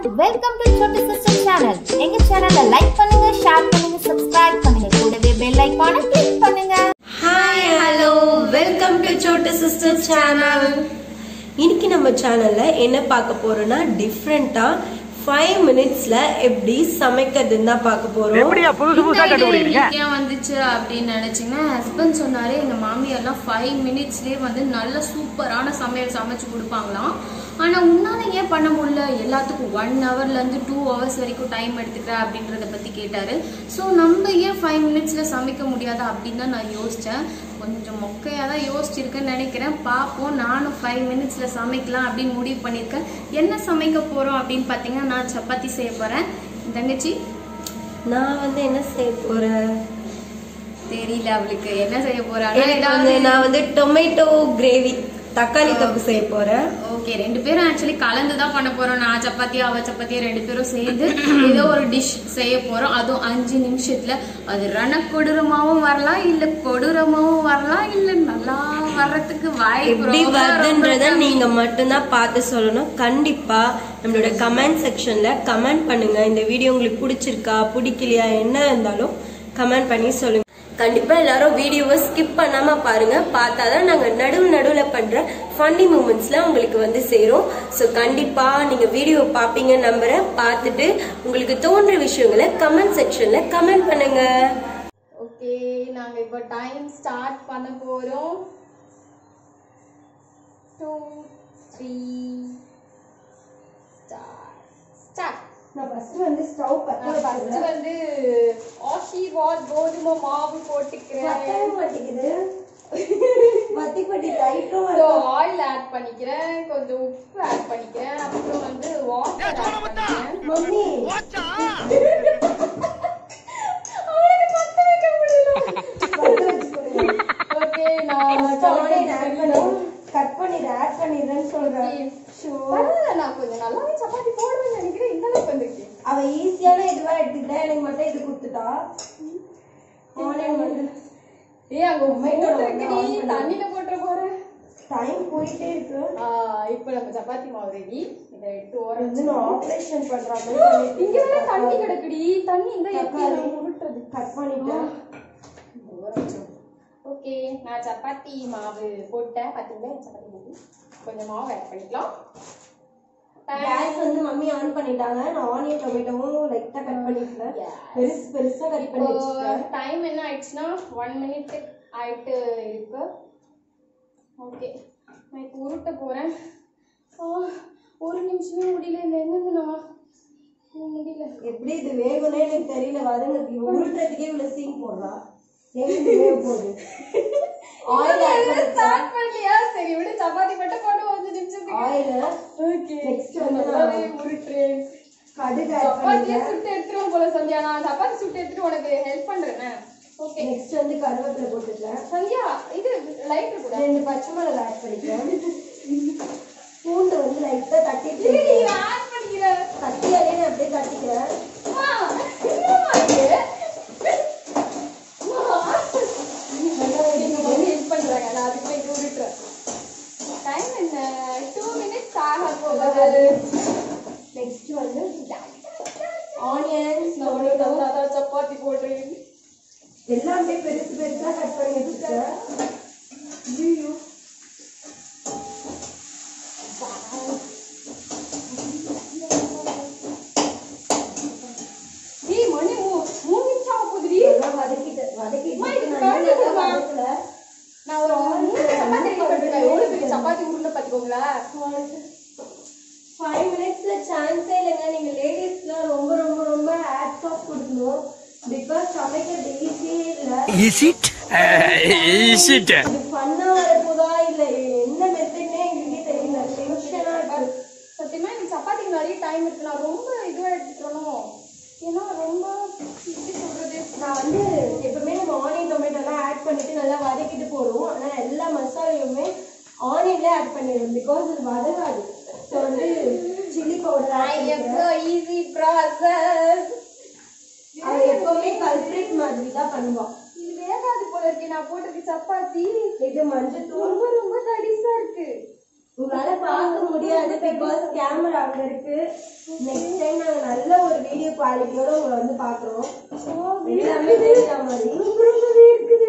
Welcome to Chottu sister channel எங்க சேனலை like பண்ணுங்க ஷேர் பண்ணுங்க சப்ஸ்கிரைப் பண்ணுங்க கூடவே பெல் ஐகானை கிளிக் பண்ணுங்க hi hello welcome to Chottu sister channel இன்னைக்கு நம்ம சேனல்ல என்ன பார்க்க போறோம்னா டிஃப்ரெண்டா ஃபைவ் மினிட்ஸ்ல எப்படி சமைக்கிறதுன்னு தான் பார்க்க போறோம் எப்படியா புதுசு புதுசா கண்டுபிடிக்கிறீங்க ஏன் வந்துச்சு அப்படின்னு நினைச்சீங்கன்னா ஹஸ்பண்ட் சொன்னாரு எங்க மாமியார்லாம் ஃபைவ் மினிட்ஸ்லயே வந்து நல்ல சூப்பரான சமையல் சமைச்சு கொடுப்பாங்களாம் ஆனா உன்னால ஏன் பண்ண முடியல எல்லாத்துக்கும் ஒன் ஹவர்ல இருந்து டூ ஹவர்ஸ் வரைக்கும் டைம் எடுத்துக்கிற அப்படின்றத பத்தி கேட்டாரு ஸோ நம்ம ஏன் ஃபைவ் மினிட்ஸ்ல சமைக்க முடியாதா அப்படின்னு தான் நான் யோசிச்சேன் கொஞ்சம் மொக்கையாக தான் யோசிச்சிருக்கேன்னு நினைக்கிறேன் பார்ப்போம் நானும் ஃபைவ் மினிட்ஸில் சமைக்கலாம் அப்படின்னு முடிவு பண்ணியிருக்கேன் என்ன சமைக்க போகிறோம் அப்படின்னு பார்த்தீங்கன்னா நான் சப்பாத்தி செய்ய போகிறேன் தங்கச்சி நான் வந்து என்ன செய்ய போறேன் தெரியல அவளுக்கு என்ன செய்ய எனக்கு போறாங்க வந்து நான் வந்து டொமேட்டோ கிரேவி தக்காளி தொக்கு செய்ய போறேன் ஓகே ரெண்டு பேரும் ஆக்சுவலி கலந்து தான் பண்ண போறோம் நான் சப்பாத்தி அவ சப்பாத்தி ரெண்டு பேரும் சேர்ந்து ஏதோ ஒரு டிஷ் செய்ய போறோம் அதுவும் அஞ்சு நிமிஷத்துல அது ரண கொடூரமாவும் வரலாம் இல்ல கொடூரமாவும் வரலாம் இல்ல நல்லா வர்றதுக்கு வாய்ப்பு எப்படி ரொம்ப, ரொம்ப வருதுன்றத கம்மி. நீங்க மட்டும்தான் பார்த்து சொல்லணும் கண்டிப்பா நம்மளோட கமெண்ட் செக்ஷன்ல கமெண்ட் பண்ணுங்க இந்த வீடியோ உங்களுக்கு பிடிச்சிருக்கா பிடிக்கலையா என்ன இருந்தாலும் கமெண்ட் பண்ணி சொல்லுங்க கண்டிப்பா எல்லாரும் வீடியோவை ஸ்கிப் பண்ணாம பாருங்க பார்த்தாதான் நாங்க நடுவு நடுவுல பண்ற ஃபன்னி மூமெண்ட்ஸ்ல உங்களுக்கு வந்து சேரும் ஸோ கண்டிப்பா நீங்க வீடியோ பார்ப்பீங்க நம்புறேன் பார்த்துட்டு உங்களுக்கு தோன்ற விஷயங்களை கமெண்ட் செக்ஷன்ல கமெண்ட் பண்ணுங்க ஓகே நாங்க இப்போ டைம் ஸ்டார்ட் பண்ண போறோம் டூ த்ரீ ஸ்டார்ட் நான் ஃபர்ஸ்ட் வந்து ஸ்டவ் ஃபர்ஸ்ட் வந்து ஆஷிர்வாத் கோதுமை மாவு போட்டுக்கிறேன் மாட்டேங்குது வத்தி பட்டி லைட்டும் ஸோ ஆயில் ஆட் பண்ணிக்கிறேன் கொஞ்சம் உப்பு ஆட் பண்ணிக்கிறேன் அப்புறம் வந்து வாட்டர் ஆட் பண்ணிக்கிறேன் மம்மி அவளுக்கு பத்த வைக்க முடியல ஓகே நான் கட் பண்ணிடு ஆட் பண்ணிடுறேன்னு சொல்றேன் பரவாயில்ல நான் கொஞ்சம் நல்லாவே சப்பாத்தி போடுவேன்னு நினைக்கிறேன் இந்த அளவுக்கு வந்திருக்கு அவ ஈஸியான இதுவா எடுத்துக்கிட்டா எனக்கு மட்டும் இது கொடுத்துட்டா ஆனியன் மட்டும் ஏய் அங்க Tomato போட்டிருக்கடி வந்து on பண்ணு. தண்ணியில போட்டுற போறேன் டைம் போயிட்டே இருக்கு இப்போ நம்ம சப்பாத்தி மாவு ரெடி இதை எடுத்து இது ஓரம் வந்து நான் ஆபரேஷன் பண்ற மாதிரி இங்க வேற தண்ணி கிடக்குடி தண்ணி இந்த எப்படி தக்காளி. நம்ம விட்டுறது கட் பண்ணிட்டேன் ஓகே நான் சப்பாத்தி மாவு போட்டேன் பாத்தீங்களா என் சப்பாத்தி மாவு கொஞ்சம் மாவு ஆட் பண்ணிக்கலாம் கேஸ் வந்து மம்மி ஆன் பண்ணிட்டாங்க நான் ஆனியன் டொமேட்டோவும் லைட்டா கட் பண்ணிட்டேன் Yes. பெருசு பெருசா கட் பண்ணி வச்சிருக்கேன் டைம் என்ன ஆயிடுச்சுன்னா ஒன் மினிட் ஆயிட்டு இருக்கு ஓகே நான் இப்போ உருட்ட போறேன் ஆ, ஒரு நிமிஷமே முடியல இந்த எங்கிருந்து நான் முடியல எப்படி இது வேகும்னே எனக்கு தெரியல வதங்கு உருட்டுறதுக்கே இவ்வளவு சீன் போடுறா எங்க வேக போகுது ஆயில் ஆட் பண்ணி ஸ்டார்ட் பண்ணியா சரி விடு சப்பாத்தி மட்டும் போட்டு ஒரு நிமிஷத்துக்கு ஆயில் ஓகே Next வந்து நல்லாவே உருட்டுறேன் கடுகு ஆட் சப்பாத்தியே பண்ணிட்டேன் சுட்டு எடுத்துருவோம் போல சந்தியா நான் சப்பாத்தி சுட்டு எடுத்துட்டு உனக்கு ஹெல்ப் பண்றேன் ஓகே நெக்ஸ்ட் வந்து கருவேப்பிலை போட்டுட்டேன் சந்தியா இது லைட் கூட ரெண்டு பச்சை மிளகாய் ஆட் பண்ணிட்டேன் பூண்டு வந்து லைட்டா தட்டிட்டு நீ ஆட் பண்ணிக்கிற தட்டியாலே நான் அப்படியே தட்டிக்கிறேன் அம்மா, என்னம்மா இது? அம்மா, எங்க mummy help பண்றாங்க. நான் அதுக்குள்ள இங்க உருட்டுறேன். Time என்ன? Two minutes ஆக போகுது. நெக்ஸ்ட் வந்து ஆனியன்ஸ் நான் உனக்கு நல்லாதான் சப்பாத்தி போடுறேன். எல்லாமே பெருசு பெருசா கட் பண்ணி வச்சிருக்கேன் ஐயோ ஏய், மணி மூ- மூணு நிமிஷம் ஆக போகுதுடி. எல்லாம் வதக்கிட்டு வதக்கிட்டு அம்மா, இது நான் கரண்டி நல்லா கொடுமா. வதக்கல. நான் ஒரு மூணு சப்பாத்தி ready பண்ணிருக்கேன். எவ்வளவு பெரிய சப்பாத்தி உருண்டை பாத்துக்கோங்களா ஃபைவ் மினிட்ஸ்ல சான்ஸே இல்லைங்க நீங்க லேடிஸ்லாம் ரொம்ப ரொம்ப ரொம்ப ஹேட்ஸ் ஆஃப் கொடுக்கணும் பிகாஸ் சமைக்கிறது ஈஸியே இல்ல இஸ் இட் இஸ் இட் இது பண்ணா வரப்போதா இல்ல என்ன மெத்தட்னே எங்களுக்கே தெரியல டென்ஷனா இருக்கு சத்தியமா எனக்கு சப்பாத்திக்கு நிறைய டைம் இருக்கு நான் ரொம்ப இதுவா எடுத்துக்கணும் ஏன்னா ரொம்ப எப்படி சொல்றது நான் வந்து எப்பவுமே நம்ம ஆனியன் டொமேட்டோலாம் ஆட் பண்ணிட்டு நல்லா வதக்கிட்டு போடுவோம் ஆனா எல்லா மசாலையுமே ஆனியன்ல ஆட் பண்ணிடுவோம் பிகாஸ் இது வதங்காது ஸோ வந்து சில்லி பவுடர் ஆட் பண்ணிக்கிறேன் ஈஸி ப்ராசஸ் அவ எப்பவுமே கல்பிரேட் மாதிரி தான் பண்ணுவான் இது வேகாது போல இருக்கு நான் போட்டிருக்க சப்பாத்தி இது மஞ்சள் தூள் ரொம்ப ரொம்ப தடிசா இருக்கு உங்களால பார்க்க முடியாது பிகாஸ் கேமரா அங்க இருக்கு நெக்ஸ்ட் டைம் நாங்க நல்ல ஒரு வீடியோ குவாலிட்டியோட உங்களை வந்து பாக்குறோம் எல்லாமே தெரியுற மாதிரி இருக்குது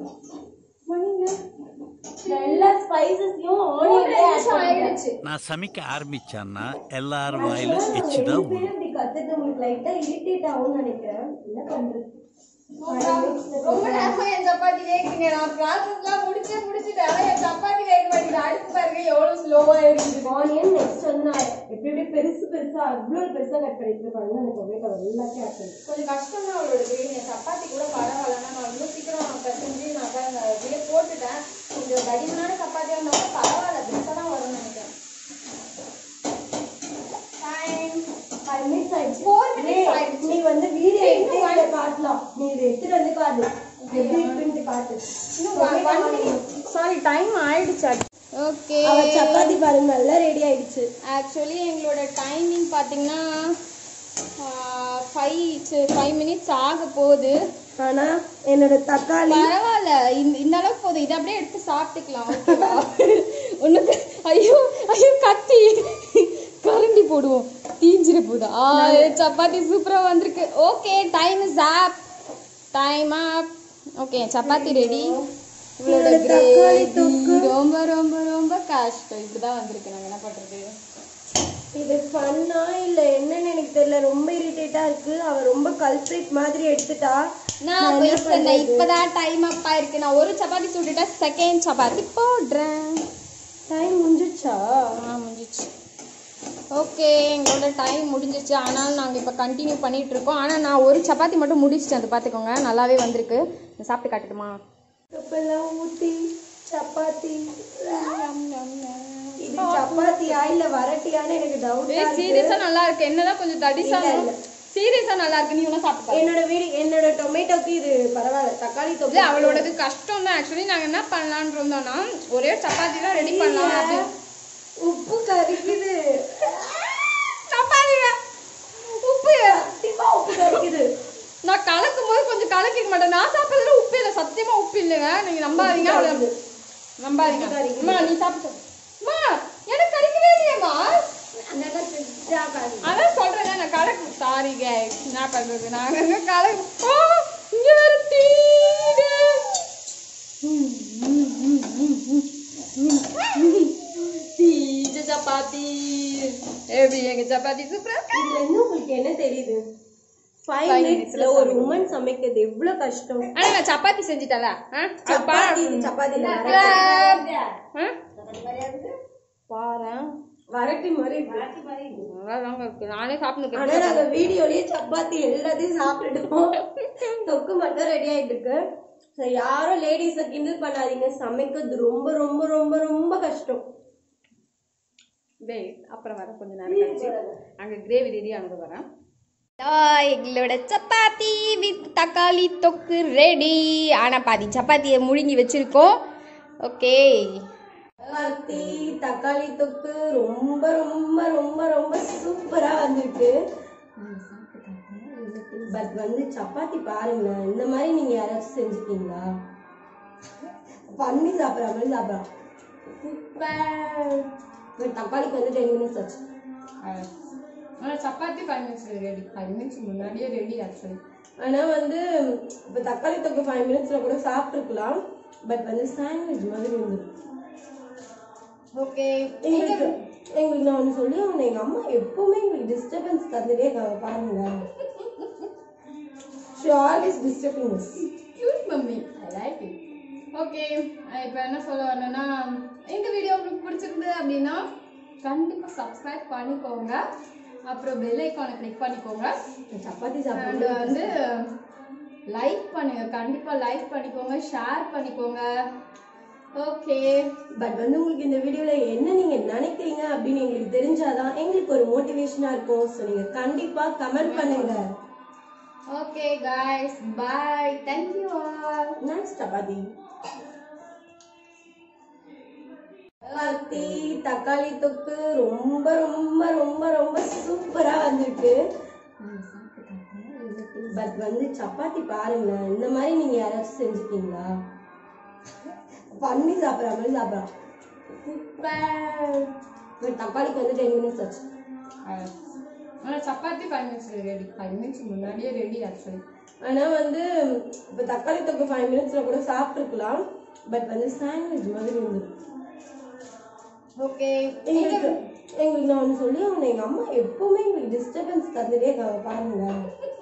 எல்லா ஸ்பைசஸையும் ஆயிடுச்சு நான் சமைக்க ஆரம்பிச்சேன்னா எல்லாரும் வாயில எச்சு தான் விழும். இப்படி கத்துட்டு உங்களுக்கு லைட்டா இரிட்டேட் ஆகும்னு நினைக்கிறேன் என்ன பண்றது ரொம்ப நேரமா என் சப்பாத்தி வேகுதுங்க நான் ப்ராசஸ்லாம் முடிச்சே முடிச்சுட்டேன் ஆனா என் சப்பாத்தி வேக மாட்டேங்குது அடுத்து பாருங்க எவ்வளவு ஸ்லோவா இருக்குது ஆனியன் நெக்ஸ்ட் வந்து நான் எப்படி எப்படி பெருசு பெருசா அவ்வளவு பெருசா கட் பண்ணிட்டு இருப்பாங்க அந்த டொமேட்டோ எல்லாத்தையும் ஆட் பண்ணி கொஞ்சம் கஷ்டம் தான் அவளோட கிரேவி சப்பாத்தி கூட பரவாயில்லன்னா நான் இன்னும் சீக்கிரம் பிசைஞ்சு நான் பாருங்க அப்படியே போட்டுட்டேன் கொஞ்சம் தடிமனான சப்பாத்தியா இருந்தாலும் பரவாயில்ல பெருசாக தான் வரும்னு நினைக்கிறேன் டைம் ஃபைவ் மினிட்ஸ் ஆயிடுச்சு Four minutes நீ- ஆயிடுச்சு. நீ வந்து வீடியோ எடுத்து இதை காட்டலாம் நீ இதை எடுத்துட்டு வந்து காட்டு எப்படி இருக்குன்னு காட்டு சாரி டைம் ஆயிடுச்சு ஓகே அவ சப்பாத்தி பாருங்க நல்லா ரெடி ஆயிடுச்சு ஆக்சுவலி எங்களோட டைமிங் பார்த்தீங்கன்னா ஃபைவ் ஃபைவ் மினிட்ஸ் ஆக போகுது ஆனா என்னோட தக்காளி பரவாயில்ல இந்த இந்த அளவுக்கு போதும் இதை அப்படியே எடுத்து சாப்பிட்டுக்கலாம் ஓகேவா ஒன்று ஐயோ ஐயோ கத்தி கரண்டி போடுவோம் தீஞ்சிர போதா ஆ சப்பாத்தி சூப்பரா வந்திருக்கு okay time is up time up okay chapati ready இவளோட என்னோட தக்காளி தொக்கு. கிரேவி ரொம்ப ரொம்ப ரொம்ப கஷ்டம் இப்படிதான் வந்திருக்கு நாங்க என்ன பண்றது இது ஃபன்னா இல்ல என்னன்னு எனக்கு தெரியல ரொம்ப இரிட்டேட்டா இருக்கு அவ ரொம்ப கல்பிரேட் மாதிரி எடுத்துட்டா நான் வெயிட் பண்ணேன் இப்பதான் டைம் அப் ஆயிருக்கு நான் ஒரு சப்பாத்தி சுட்டுட்டா செகண்ட் சப்பாத்தி போடுறேன் டைம் முடிஞ்சிச்சா ஆ முடிஞ்சிச்சு ஓகே எங்களோட டைம் முடிஞ்சிச்சு ஆனாலும் நாங்கள் இப்போ கண்டினியூ பண்ணிட்டு இருக்கோம் ஆனால் நான் ஒரு சப்பாத்தி மட்டும் முடிச்சிட்டேன் அது பார்த்துக்கோங்க நல்லாவே வந்திருக்கு நான் சாப்பிட்டு காட்டுட்டுமா உப்பெல்லாம் ஊத்தி சப்பாத்தி இது சப்பாத்தியா இல்ல வரட்டியான்னு எனக்கு டவுட் ஏய் சீரியஸாக நல்லா இருக்கு என்னதான் கொஞ்சம் தடிசா இல்ல, இல்ல. சீரியஸாக நல்லா இருக்கு நீ ஒன்றும் சாப்பிட்டு பாரு. என்னோட வீடு என்னோட டொமேட்டோக்கு இது பரவாயில்ல தக்காளி இல்ல தொக்கு அவளோடது கஷ்டம் தான் ஆக்சுவலி நாங்கள் என்ன பண்ணலான்னு இருந்தோம்னா ஒரே சப்பாத்தி தான் ரெடி பண்ணலாம் அப்படின்னு உப்பு கறிக்குது சப்பாத்திங்க உப்பு சத்தியமா உப்பு கறிக்குது நான் கலக்கும் போது கொஞ்சம் கலக்கிக்க மாட்டேன் நான் சாப்பிட்றதுல உப்பு இல்லை சத்தியமா உப்பு இல்லைங்க நீங்க நம்பாதீங்க அவளை நம்பாதீங்க அம்மா நீ சாப்பிட்டு அம்மா எனக்கு கறிக்கவே இல்லையம்மா நல்லா ஃப்ரெஷ்ஷா கறி அதான் சொல்றேன் நான் கலக்கு சாரி கேஸ் என்ன பண்றது நாங்க எங்க கலக்கு ஓ இங்க வேற தீடு தீஞ்ச சப்பாத்தி எப்படி எங்க சப்பாத்தி சூப்பரா இதுல இருந்து உங்களுக்கு என்ன தெரியுது ஃபைவ் Five மினிட்ஸ்ல minutes-ல ஒரு உமன் சமைக்கிறது எவ்வளவு கஷ்டம் ஆனா நான் சப்பாத்தி செஞ்சுட்டல சப்பாத்தி இது சப்பாத்தி இல்ல, பாரு வரட்டி மாதிரி இருக்கு. நல்லாதாங்க இருக்கு நானே சாப்பிட்டு ஆனா நாங்க வீடியோலயே சப்பாத்தி எல்லாத்தையும் சாப்பிட்டுட்டோம் தொக்கு மட்டும் ரெடி ஆயிட்டு இருக்கு So, யாரும் லேடிஸ கிண்டல் பண்ணாதீங்க சமைக்கிறது ரொம்ப ரொம்ப ரொம்ப ரொம்ப கஷ்டம் வெயிட் அப்புறம் வர கொஞ்ச நேரம் கழிச்சு அங்க கிரேவி ரெடி ஆனது வரேன் எங்களோட சப்பாத்தி வித் தக்காளி தொக்கு ரெடி ஆனா பாதி சப்பாத்தியை முழுங்கி வச்சிருக்கோம் ஓகே சப்பாத்தி தக்காளி தொக்கு ரொம்ப ரொம்ப ரொம்ப ரொம்ப சூப்பரா வந்திருக்கு பட் வந்து சப்பாத்தி பாருங்க இந்த மாதிரி நீங்க யாராச்சும் செஞ்சுக்கீங்களா பண்ணி சாப்பிட்ற மாதிரி சாப்பிடலாம் சூப்பர் தக்காளிக்கு வந்து டென் மினிட்ஸ் ஆச்சு ஆனா chapati five minutes ready five minutes முன்னாடியே ரெடி ஆக்சுவலி ஆனா வந்து இப்போ தக்காளி தொக்கு ஃபைவ் மினிட்ஸ்ல கூட சாப்பிட்டுருக்கலாம் பட் வந்து சாண்ட்விச் மாதிரி இருந்தது ஓகே எங்களுக்கு எங்களுக்கு நான் ஒன்று சொல்லி அவங்க எங்க அம்மா எப்பவுமே எங்களுக்கு டிஸ்டர்பன்ஸ் தந்துட்டே இருக்காங்க பாருங்க she always disturbing us cute mummy I like it okay இப்போ என்ன சொல்ல வரேன்னா இந்த வீடியோ உங்களுக்கு பிடிச்சிருந்து அப்படின்னா கண்டிப்பாக சப்ஸ்கிரைப் பண்ணிக்கோங்க அப்புறம் பெல் ஐக்கானை கிளிக் பண்ணிக்கோங்க சப்பாத்தி அண்ட் சாப்பிடுறது வந்து லைக் பண்ணுங்க கண்டிப்பாக லைக் பண்ணிக்கோங்க ஷேர் பண்ணிக்கோங்க ஓகே பட் வந்து உங்களுக்கு இந்த வீடியோல என்ன நீங்க நினைக்கிறீங்க அப்படின்னு எங்களுக்கு தெரிஞ்சாதான் எங்களுக்கு ஒரு மோட்டிவேஷனா இருக்கும் ஸோ நீங்க கண்டிப்பா கமெண்ட் பண்ணுங்க okay guys bye thank you all nice chapati chapati தக்காளி தொக்கு ரொம்ப ரொம்ப ரொம்ப ரொம்ப சூப்பரா வந்திருக்கு பட் வந்து சப்பாத்தி பாருங்க இந்த மாதிரி நீங்க யாராச்சும் செஞ்சுக்கீங்களா பண்ணி சாப்பிட்ற மாதிரி சாப்பிடலாம் பட் தக்காளிக்கு வந்து டென் மினிட்ஸ் ஆச்சு ஆனால் chapati five minutes ready five minutes முன்னாடியே ரெடி ஆக்சுவலி ஆனா வந்து இப்போ தக்காளி தொக்கு ஃபைவ் மினிட்ஸ்ல கூட சாப்பிட்டுருக்கலாம் பட் வந்து சாண்ட்விச் மாதிரி இருந்தது ஓகே எங்களுக்கு எங்களுக்கு நான் ஒன்று சொல்லி அவங்க எங்க அம்மா எப்பவுமே எங்களுக்கு டிஸ்டர்பன்ஸ் தந்துட்டே இருக்காங்க பாருங்க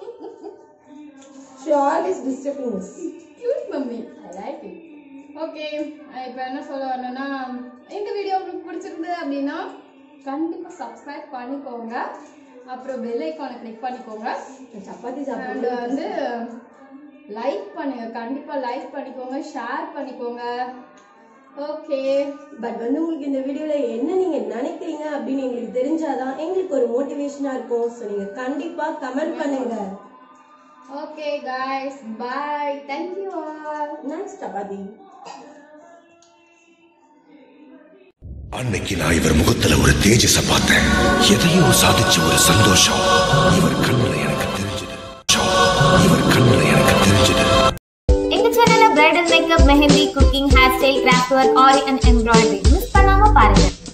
she always disturbing us cute mummy I like it okay இப்போ என்ன சொல்ல வரணும்னா இந்த வீடியோ உங்களுக்கு பிடிச்சிருந்தது அப்படின்னா கண்டிப்பாக சப்ஸ்கிரைப் பண்ணிக்கோங்க அப்புறம் பெல் ஐக்கானை கிளிக் பண்ணிக்கோங்க சப்பாத்தி அண்ட் சாப்பிட்டு வந்து லைக் பண்ணுங்க கண்டிப்பாக லைக் பண்ணிக்கோங்க ஷேர் பண்ணிக்கோங்க ஓகே பட் வந்து உங்களுக்கு இந்த வீடியோல என்ன நீங்க நினைக்கிறீங்க அப்படின்னு எங்களுக்கு தெரிஞ்சாதான் எங்களுக்கு ஒரு மோட்டிவேஷனா இருக்கும் ஸோ நீங்க கண்டிப்பா கமெண்ட் பண்ணுங்க okay guys bye thank you all nice chapati அன்னைக்கு நான் இவர் முகத்துல ஒரு தேஜஸ பார்த்தேன் எதையோ சாதிச்ச ஒரு சந்தோஷம் இவர் கண்ணுல எனக்கு தெரிஞ்சது இவர் கண்ணுல எனக்கு தெரிஞ்சது எங்க சேனல்ல bridal makeup mehndi cooking hair style craft work aari and embroidery miss பண்ணாம பாருங்க